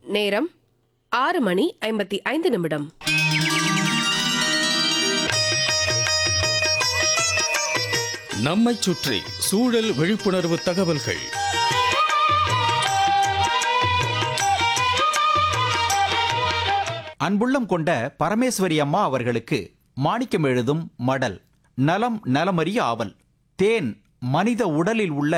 நேரம் ஆறு மணி ஐம்பத்தி ஐந்து நிமிடம் நம்மைச் சுற்றி சூழல் விழிப்புணர்வு தகவல்கள் அன்புள்ளம் கொண்ட பரமேஸ்வரி அம்மா அவர்களுக்கு மாணிக்கம் எழுதும் மடல் நலம் நலமறிய ஆவல் தேன் மனித உடலில் உள்ள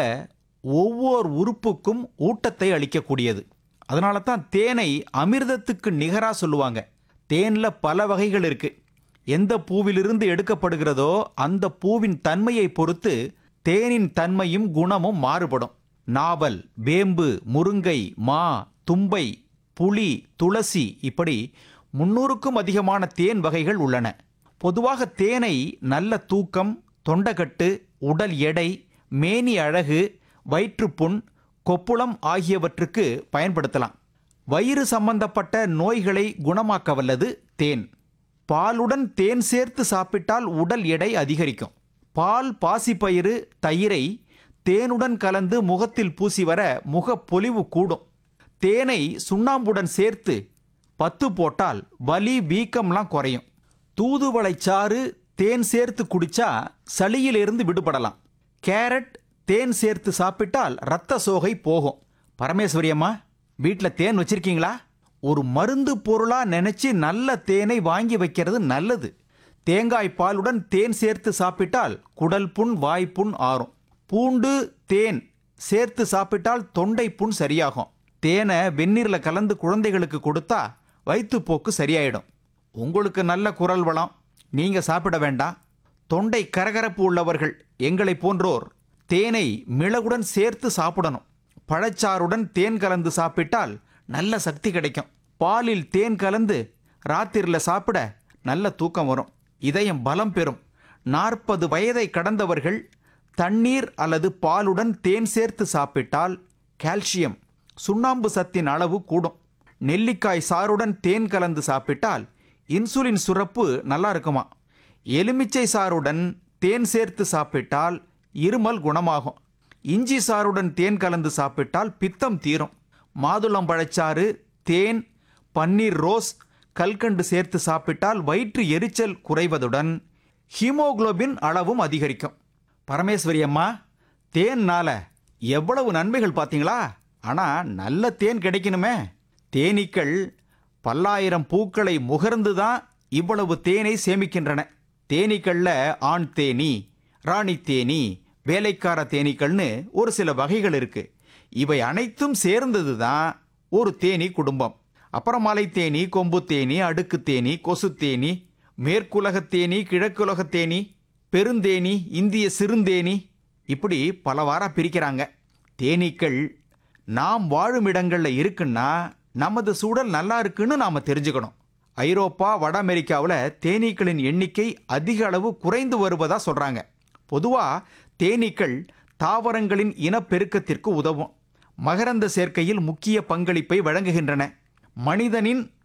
ஒவ்வொரு உறுப்புக்கும் ஊட்டத்தை அளிக்கக்கூடியது அதனால தான் தேனை அமிர்தத்துக்கு நிகரா சொல்லுவாங்க தேன்ல பல வகைகள் இருக்கு எந்த பூவிலிருந்து எடுக்கப்படுகிறதோ அந்த பூவின் தன்மையை பொறுத்து தேனின் தன்மையும் குணமும் மாறுபடும் நாவல் வேம்பு முருங்கை மா தும்பை புளி துளசி இப்படி முன்னூறுக்கும் அதிகமான தேன் வகைகள் உள்ளன பொதுவாக தேனை நல்ல தூக்கம் தொண்டகட்டு உடல் எடை மேனி அழகு வயிற்றுப்புண் கொப்புளம் ஆகியவற்றுக்கு பயன்படுத்தலாம் வயிறு சம்பந்தப்பட்ட நோய்களை குணமாக்க வல்லது தேன் பாலுடன் தேன் சேர்த்து சாப்பிட்டால் உடல் எடை அதிகரிக்கும் பால் பாசிப்பயிறு தயிரை தேனுடன் கலந்து முகத்தில் பூசி வர முகப்பொலிவு கூடும் தேனை சுண்ணாம்புடன் சேர்த்து பத்து போட்டால் வலி வீக்கம்லாம் குறையும் தூதுவளைச்சாறு தேன் சேர்த்து குடிச்சா சளியிலிருந்து விடுபடலாம் கேரட் தேன் சேர்த்து சாப்பிட்டால் ரத்த சோகை போகும் பரமேஸ்வரி அம்மா வீட்டில் தேன் வச்சிருக்கீங்களா ஒரு மருந்து பொருளா நினைச்சு நல்ல தேனை வாங்கி வைக்கிறது நல்லது தேங்காய் பாலுடன் தேன் சேர்த்து சாப்பிட்டால் குடல் புண் வாய்ப்புண் ஆறும் பூண்டு தேன் சேர்த்து சாப்பிட்டால் தொண்டை புண் சரியாகும் தேனை வெந்நீரில் கலந்து குழந்தைகளுக்கு கொடுத்தா வயிற்றுப்போக்கு சரியாயிடும் உங்களுக்கு நல்ல குரல் வளம் நீங்க சாப்பிட வேண்டாம் தொண்டை கரகரப்பு உள்ளவர்கள் எங்களை போன்றோர் தேனை மிளகுடன் சேர்த்து சாப்பிடணும் பழச்சாறுடன் தேன் கலந்து சாப்பிட்டால் நல்ல சக்தி கிடைக்கும் பாலில் தேன் கலந்து ராத்திரில சாப்பிட நல்ல தூக்கம் வரும் இதயம் பலம் பெறும் நாற்பது வயதை கடந்தவர்கள் தண்ணீர் அல்லது பாலுடன் தேன் சேர்த்து சாப்பிட்டால் கால்சியம் சுண்ணாம்பு சத்தின் அளவு கூடும் நெல்லிக்காய் சாறுடன் தேன் கலந்து சாப்பிட்டால் இன்சுலின் சுரப்பு நல்லா இருக்குமா எலுமிச்சை சாறுடன் தேன் சேர்த்து சாப்பிட்டால் இருமல் குணமாகும் இஞ்சி சாறுடன் தேன் கலந்து சாப்பிட்டால் பித்தம் தீரும் மாதுளம்பழச்சாறு தேன் பன்னீர் ரோஸ் கல்கண்டு சேர்த்து சாப்பிட்டால் வயிற்று எரிச்சல் குறைவதுடன் ஹீமோகுளோபின் அளவும் அதிகரிக்கும் பரமேஸ்வரி அம்மா தேன்னால எவ்வளவு நன்மைகள் பார்த்தீங்களா ஆனா நல்ல தேன் கிடைக்கணுமே தேனீக்கள் பல்லாயிரம் பூக்களை முகர்ந்து தான் இவ்வளவு தேனை சேமிக்கின்றன தேனீக்கள்ல ஆண் தேனி ராணி தேனி வேலைக்கார தேனீக்கள்னு ஒரு சில வகைகள் இருக்கு இவை அனைத்தும் சேர்ந்தது தான் ஒரு தேனி குடும்பம் அப்புறம் மலை தேனி கொம்பு தேனி அடுக்கு தேனி கொசு தேனி மேற்குலகத் தேனி கிழக்குலகத் தேனி பெருந்தேனி இந்திய சிறுந்தேனி இப்படி பலவாரா பிரிக்கிறாங்க தேனீக்கள் நாம் வாழும் இடங்கள்ல இருக்குன்னா நமது சூழல் நல்லா இருக்குன்னு நாம தெரிஞ்சுக்கணும் ஐரோப்பா வட அமெரிக்காவில் தேனீக்களின் எண்ணிக்கை அதிக அளவு குறைந்து வருவதா சொல்றாங்க பொதுவா தேனீக்கள் தாவரங்களின் இனப்பெருக்கத்திற்கு உதவும் மகரந்த சேர்க்கையில் முக்கிய பங்களிப்பை வழங்குகின்றன மனிதனின்